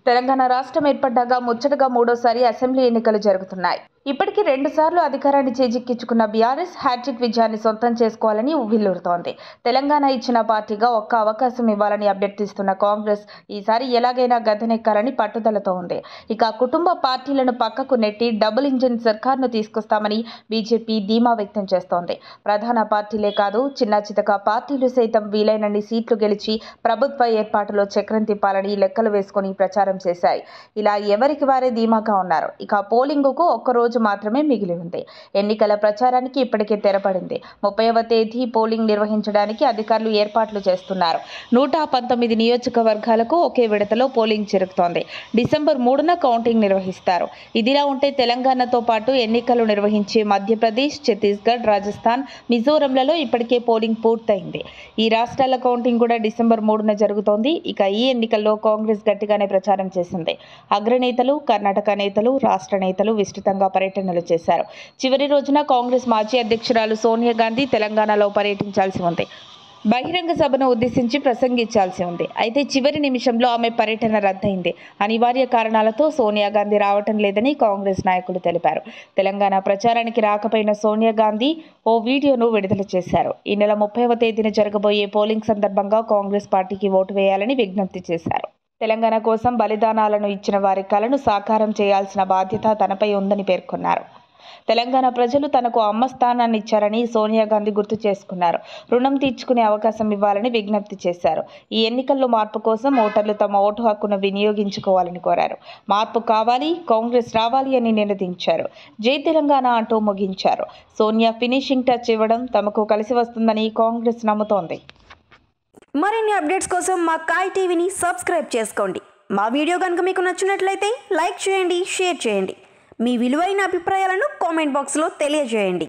తెలంగాణ రాష్ట్రం ఏర్పడ్డాక ముచ్చటగా మూడోసారి అసెంబ్లీ ఎన్నికలు జరుగుతున్నాయి ఇప్పటికీ రెండు సార్లు అధికారాన్ని చేజిక్కించుకున్న బీఆర్ఎస్ హ్యాట్రిక్ విజయాన్ని సొంతం చేసుకోవాలని ఉవ్విల్లురుతోంది తెలంగాణ ఇచ్చిన పార్టీగా ఒక్క అవకాశం ఇవ్వాలని అభ్యర్థిస్తున్న కాంగ్రెస్ ఈసారి ఎలాగైనా గద్దెనెక్కాలని పట్టుదలతో ఉంది ఇక కుటుంబ పార్టీలను పక్కకు నెట్టి డబుల్ ఇంజిన్ సర్కార్ను తీసుకొస్తామని బీజేపీ ధీమా వ్యక్తం చేస్తోంది ప్రధాన పార్టీలే కాదు చిన్న చితక పార్టీలు సైతం వీలైనన్ని సీట్లు గెలిచి ప్రభుత్వ ఏర్పాటులో చక్రం తిప్పాలని లెక్కలు వేసుకుని ప్రచారం చేశాయి ఇలా ఎవరికి వారే ధీమాగా ఉన్నారు ఇక పోలింగుకు ఒక్క రోజు మాత్రమే మిగిలి ఉంది ఎన్నికల ప్రచారానికి ఇప్పటికే తెరపడింది ముప్పైవ తేదీ పోలింగ్ నిర్వహించడానికి అధికారులు ఏర్పాట్లు చేస్తున్నారు నూట పంతొమ్మిది నియోజకవర్గాలకు ఒకే విడతలో పోలింగ్ జరుగుతోంది డిసెంబర్ మూడున కౌంటింగ్ నిర్వహిస్తారు ఇదిలా ఉంటే తెలంగాణతో పాటు ఎన్నికలు నిర్వహించే మధ్యప్రదేశ్ ఛత్తీస్గఢ్ రాజస్థాన్ మిజోరంలలో ఇప్పటికే పోలింగ్ పూర్తయింది ఈ రాష్ట్రాల కౌంటింగ్ కూడా డిసెంబర్ మూడున జరుగుతోంది ఇక ఈ ఎన్నికల్లో కాంగ్రెస్ గట్టిగానే ప్రచారం చేసింది అగ్రనేతలు కర్ణాటక నేతలు రాష్ట్ర నేతలు విస్తృతంగా పర్యటనలు చేశారు చివరి రోజున కాంగ్రెస్ మాజీ అధ్యక్షురాలు సోనియా గాంధీ తెలంగాణలో పర్యటించాల్సి ఉంది బహిరంగ సభను ఉద్దేశించి ప్రసంగించాల్సి ఉంది అయితే చివరి నిమిషంలో ఆమె పర్యటన రద్దయింది అనివార్య కారణాలతో సోనియా గాంధీ రావటం లేదని కాంగ్రెస్ నాయకులు తెలిపారు తెలంగాణ ప్రచారానికి రాకపోయిన సోనియా గాంధీ ఓ వీడియోను విడుదల చేశారు ఈ నెల ముప్పైవ తేదీన జరగబోయే పోలింగ్ సందర్భంగా కాంగ్రెస్ పార్టీకి ఓటు వేయాలని విజ్ఞప్తి చేశారు తెలంగాణ కోసం బలిదానాలను ఇచ్చిన వారి కలను సాకారం చేయాల్సిన బాధ్యత తనపై ఉందని పేర్కొన్నారు తెలంగాణ ప్రజలు తనకు అమ్మ స్థానాన్ని ఇచ్చారని సోనియా గాంధీ గుర్తు చేసుకున్నారు రుణం తీర్చుకునే అవకాశం ఇవ్వాలని విజ్ఞప్తి చేశారు ఈ ఎన్నికల్లో మార్పు కోసం ఓటర్లు తమ ఓటు హక్కును వినియోగించుకోవాలని కోరారు మార్పు కావాలి కాంగ్రెస్ రావాలి అని నినదించారు జై తెలంగాణ అంటూ ముగించారు సోనియా ఫినిషింగ్ టచ్ ఇవ్వడం తమకు కలిసి వస్తుందని కాంగ్రెస్ నమ్ముతోంది మరిన్ని అప్డేట్స్ కోసం మా కాయ్ టీవీని సబ్స్క్రైబ్ చేసుకోండి మా వీడియో కనుక మీకు నచ్చినట్లయితే లైక్ చేయండి షేర్ చేయండి మీ విలువైన అభిప్రాయాలను కామెంట్ బాక్స్లో తెలియజేయండి